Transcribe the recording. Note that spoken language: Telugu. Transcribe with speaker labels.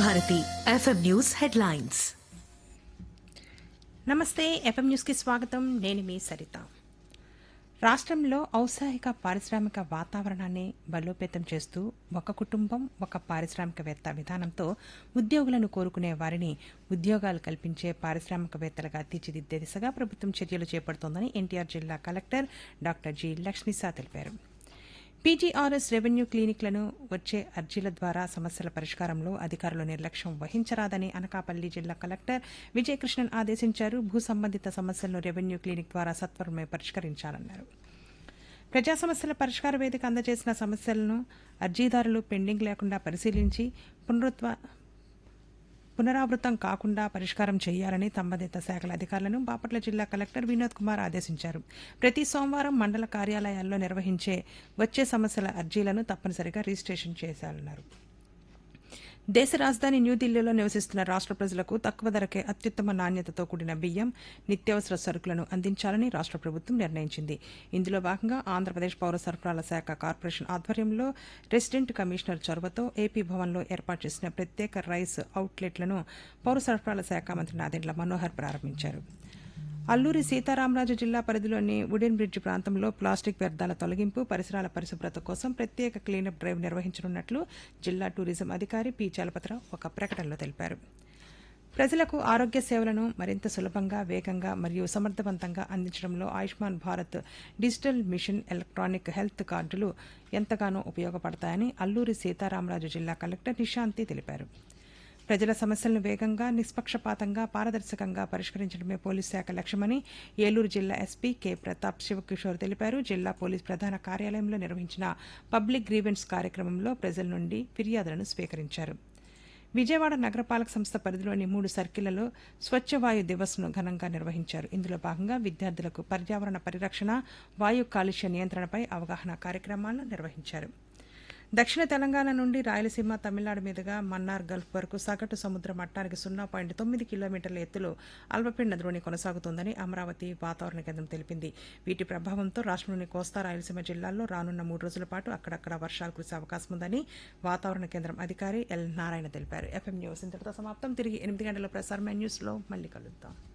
Speaker 1: భారతి ఎఫ్ఎం న్యూస్ హెడ్లైన్స్
Speaker 2: నమస్తే ఎఫ్ఎం న్యూస్కి స్వాగతం నేను మీ సరిత రాష్ట్రంలో ఔత్సాహిక పారిశ్రామిక వాతావరణాన్ని బలోపేతం చేస్తూ ఒక కుటుంబం ఒక పారిశ్రామికవేత్త విధానంతో ఉద్యోగులను కోరుకునే వారిని ఉద్యోగాలు కల్పించే పారిశ్రామికవేత్తలుగా తీర్చిదిద్దే దిశగా ప్రభుత్వం చర్యలు చేపడుతోందని ఎన్టీఆర్ జిల్లా కలెక్టర్ డాక్టర్ జి లక్ష్మీసా తెలిపారు పీజీఆర్ఎస్ రెవెన్యూ క్లినిక్లను వచ్చే అర్జీల ద్వారా సమస్యల పరిష్కారంలో అధికారులు నిర్లక్ష్యం వహించరాదని అనకాపల్లి జిల్లా కలెక్టర్ విజయకృష్ణన్ ఆదేశించారు భూ సంబంధిత సమస్యలను రెవెన్యూ క్లినిక్ ద్వారా సత్వరమే పరిష్కరించాలన్నారు ప్రజా సమస్యల పరిష్కార వేదిక అందజేసిన సమస్యలను అర్జీదారులు పెండింగ్ లేకుండా పరిశీలించి పునరుత్వ పునరావృతం కాకుండా పరిష్కారం చేయాలని సంబంధిత శాఖల అధికారులను బాపట్ల జిల్లా కలెక్టర్ వినోద్ కుమార్ ఆదేశించారు ప్రతి సోమవారం మండల కార్యాలయాల్లో నిర్వహించే వచ్చే సమస్యల అర్జీలను తప్పనిసరిగా రిజిస్ట్రేషన్ చేశారన్నారు దేశ రాజధాని న్యూఢిల్లీలో నివసిస్తున్న రాష్ట్ర ప్రజలకు తక్కువ ధరకే అత్యుత్తమ నాణ్యతతో కూడిన బియ్యం నిత్యావసర సరుకులను అందించాలని రాష్ట్ర ప్రభుత్వం నిర్ణయించింది ఇందులో భాగంగా ఆంధ్రప్రదేశ్ పౌర సరఫరాల శాఖ కార్పొరేషన్ ఆధ్వర్యంలో రెసిడెంట్ కమిషనర్ చొరవతో ఏపీ భవన్లో ఏర్పాటు చేసిన ప్రత్యేక రైస్ అవుట్లెట్లను పౌర సరఫరాల శాఖ మంత్రి నాదెండ్ల మనోహర్ ప్రారంభించారు అల్లూరి సీతారామరాజు జిల్లా పరిధిలోని వుడెన్ బ్రిడ్జ్ ప్రాంతంలో ప్లాస్టిక్ వ్యర్థాల తొలగింపు పరిసరాల పరిశుభ్రత కోసం ప్రత్యేక క్లీనప్ డ్రైవ్ నిర్వహించనున్నట్లు జిల్లా టూరిజం అధికారి పి చలపతిరావు ఒక ప్రకటనలో తెలిపారు ప్రజలకు ఆరోగ్య సేవలను మరింత సులభంగా వేగంగా మరియు సమర్థవంతంగా అందించడంలో Ayushman Bharat digital mission electronic health కార్డులు ఎంతగానో ఉపయోగపడతాయని అల్లూరి సీతారామరాజు జిల్లా కలెక్టర్ నిశాంతి తెలిపారు ప్రజల సమస్యలను వేగంగా నిష్పక్షపాతంగా పారదర్శకంగా పరిష్కరించడమే పోలీస్ శాఖ లక్ష్యమని ఏలూరు జిల్లా ఎస్పీ కె ప్రతాప్ శివకిషోర్ తెలిపారు జిల్లా పోలీస్ ప్రధాన కార్యాలయంలో నిర్వహించిన పబ్లిక్ గ్రీవెన్స్ కార్యక్రమంలో ప్రజల నుండి ఫిర్యాదులను స్వీకరించారు విజయవాడ నగరపాలక సంస్థ పరిధిలోని మూడు సర్కిళ్లలో స్వచ్ఛ వాయు దివస్ను ఘనంగా నిర్వహించారు ఇందులో భాగంగా విద్యార్థులకు పర్యావరణ పరిరక్షణ వాయు కాలుష్య నియంత్రణపై అవగాహన కార్యక్రమాలను నిర్వహించారు దక్షిణ తెలంగాణ నుండి రాయలసీమ తమిళనాడు మీదుగా మన్నార్ గల్ఫ్ వరకు సగటు సముద్ర మట్టానికి సున్నా పాయింట్ తొమ్మిది కిలోమీటర్ల ఎత్తులో అల్పపీడన ద్రోణి కొనసాగుతోందని అమరావతి వాతావరణ కేంద్రం తెలిపింది వీటి ప్రభావంతో రాష్ట్రంలోని కోస్తా రాయలసీమ జిల్లాల్లో రానున్న మూడు రోజుల పాటు అక్కడక్కడ వర్షాలు కురిసే అవకాశం ఉందని వాతావరణ కేంద్రం అధికారి ఎల్ నారాయణ తెలిపారు ఎఫ్ఎం న్యూస్ ఇంతటితో సమాప్తం తిరిగి ఎనిమిది గంటల ప్రసారమైన న్యూస్లో మళ్ళీ కలుద్దాం